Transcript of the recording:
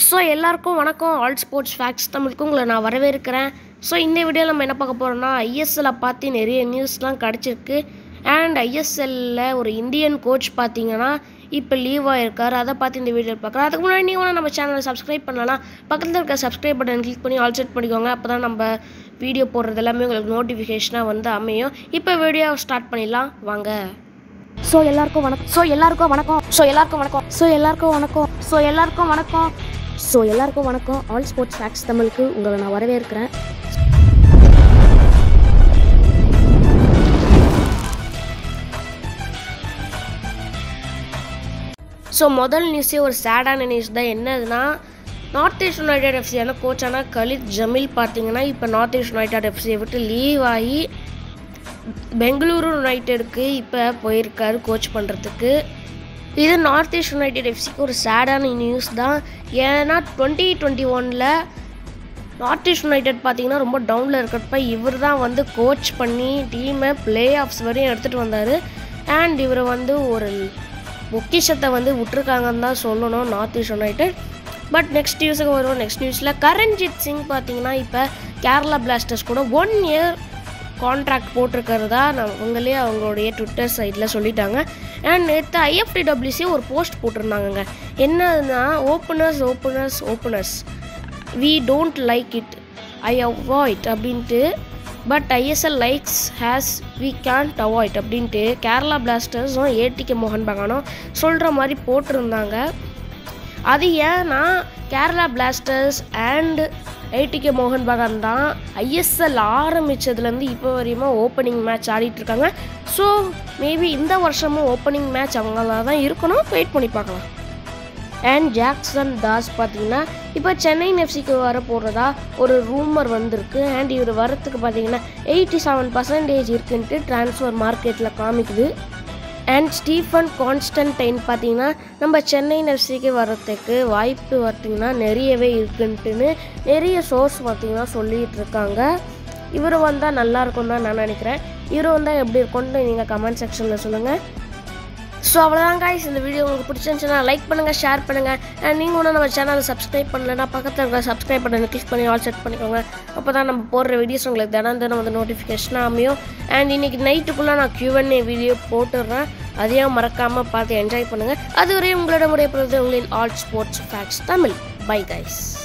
so எல்லாருக்கும் வணக்கம் all sports facts தமிழுக்கு உங்களை நான் வரவேற்கிறேன் ஸோ இந்த வீடியோவில் நம்ம என்ன பார்க்க போகிறோம்னா ஐஎஸ்எல்லை பார்த்து நிறைய நியூஸ்லாம் கிடச்சிருக்கு அண்ட் ஐஎஸ்எல்லில் ஒரு இந்தியன் கோச் பார்த்தீங்கன்னா இப்போ லீவ் ஆகிருக்காரு அதை பார்த்து இந்த வீடியோ பார்க்குறேன் அதுக்கு முன்னாடி நீங்கள் நம்ம சேனலை சப்ஸ்கிரைப் பண்ணலாம் பக்கத்தில் இருக்க சப்ஸ்கிரைப் பட்டன் கிளிக் பண்ணி ஆல் செட் பண்ணிக்கோங்க அப்போ தான் நம்ம வீடியோ போடுறது எல்லாமே உங்களுக்கு நோட்டிஃபிகேஷனாக வந்து அமையும் இப்போ வீடியோ ஸ்டார்ட் பண்ணிடலாம் வாங்க ஸோ எல்லாருக்கும் வணக்கம் ஸோ எல்லாருக்கும் வணக்கம் ஸோ எல்லாருக்கும் வணக்கம் ஸோ எல்லாருக்கும் வணக்கம் ஸோ எல்லாருக்கும் வணக்கம் ஸோ எல்லாருக்கும் வணக்கம் ஆல் ஸ்போர்ட்ஸ் ஃபேக்ட்ஸ் தமிழுக்கு உங்களை நான் வரவேற்கிறேன் ஸோ முதல் நியூஸே ஒரு சேடான நியூஸ் தான் என்னதுன்னா நார்த் ஈஸ்ட் யுனைடெட் எஃப்சியான கோச்சான கலித் ஜமீல் பார்த்தீங்கன்னா இப்போ நார்த் ஈஸ்ட் யுனைடெட் எஃப்சியை விட்டு லீவ் ஆகி பெங்களூரு யுனைடெடுக்கு இப்போ போயிருக்காரு கோச் பண்ணுறதுக்கு இது நார்த் ஈஸ்ட் யுனைடெட் எஃப்சிக்கு ஒரு சேடான நியூஸ் தான் ஏன்னா டுவெண்ட்டி டுவெண்ட்டி ஒனில் நார்த் ஈஸ்ட் யுனைடெட் பார்த்தீங்கன்னா ரொம்ப டவுனில் இருக்கிறப்ப இவர் தான் வந்து கோச் பண்ணி டீமை பிளே ஆஃப்ஸ் வரையும் எடுத்துகிட்டு வந்தார் அண்ட் இவர் வந்து ஒரு பொக்கிஷத்தை வந்து விட்டுருக்காங்கன்னு தான் சொல்லணும் North East United but next நியூஸுக்கு வருவோம் நெக்ஸ்ட் நியூஸில் கரண்ஜித் சிங் பார்த்தீங்கன்னா இப்போ கேரளா பிளாஸ்டர்ஸ் கூட ஒன் இயர் கான்ட்ராக்ட் போட்டிருக்கிறதா நான் அவங்களே அவங்களுடைய ட்விட்டர் சைட்டில் சொல்லிட்டாங்க அண்ட் நேற்று ஐஎஃப்டிடபிள்யூசி ஒரு போஸ்ட் போட்டிருந்தாங்கங்க என்னதுன்னா openers openers openers we don't like it I avoid அப்படின்ட்டு but ISL likes has we can't avoid அப்படின்ட்டு கேரளா பிளாஸ்டர்ஸும் ஏடிகே மோகன் பகானும் சொல்கிற மாதிரி போட்டிருந்தாங்க அது ஏன்னா கேரளா பிளாஸ்டர்ஸ் அண்ட் ஐடிகே மோகன் பகான் தான் ஐஎஸ்எல் ஆரம்பித்ததுலேருந்து இப்போ வரையுமா ஓப்பனிங் மேட்ச் ஆடிட்டு இருக்காங்க ஸோ மேபி இந்த வருஷமும் ஓப்பனிங் மேட்ச் அவங்களா தான் இருக்கணும் வெயிட் பண்ணி பார்க்கலாம் அண்ட் ஜாக்சன் தாஸ் பார்த்தீங்கன்னா இப்போ சென்னை எஃப்சிக்கு வர போகிறதா ஒரு ரூமர் வந்திருக்கு அண்ட் இவர் வரத்துக்கு பார்த்தீங்கன்னா எயிட்டி செவன் பர்சன்டேஜ் இருக்குன்ட்டு ட்ரான்ஸ்ஃபர் மார்க்கெட்டில் காமிக்குது அண்ட் ஸ்டீஃபன் கான்ஸ்டன்டைன் பார்த்தீங்கன்னா நம்ம சென்னை எஃப்சிக்கு வர்றதுக்கு வாய்ப்பு பார்த்தீங்கன்னா நிறையவே இருக்குன்ட்டுன்னு நிறைய சோர்ஸ் பார்த்தீங்கன்னா சொல்லிகிட்டு இருக்காங்க இவர் வந்தால் நல்லா இருக்கும் தான் நான் நினைக்கிறேன் இவர் வந்தால் எப்படி இருக்கும்னு நீங்கள் கமெண்ட் செக்ஷனில் சொல்லுங்கள் ஸோ அவ்வளோதான் guys இந்த வீடியோ உங்களுக்கு பிடிச்சிருந்துச்சுன்னா லைக் பண்ணுங்கள் ஷேர் பண்ணுங்கள் அண்ட் நீங்கள் ஒன்றும் நம்ம சேனலை சப்ஸ்கிரைப் பண்ணலன்னா பக்கத்தில் இருக்கிற சப்ஸ்கிரைப் பட்டனை கிளிக் பண்ணி ஆல் செட் பண்ணிக்கோங்க அப்போ தான் நம்ம போடுற வீடியோஸ் உங்களுக்கு தினம் தினம் வந்து நோட்டிஃபிகேஷனாக அமையும் அண்ட் இன்னைக்கு நைட்டுக்குள்ளே நான் Q&A வீடியோ போட்டுடுறேன் அதையும் மறக்காமல் பார்த்து என்ஜாய் பண்ணுங்கள் அதுவரை உங்களிடம் உடைய உங்களின் all sports facts Tamil bye guys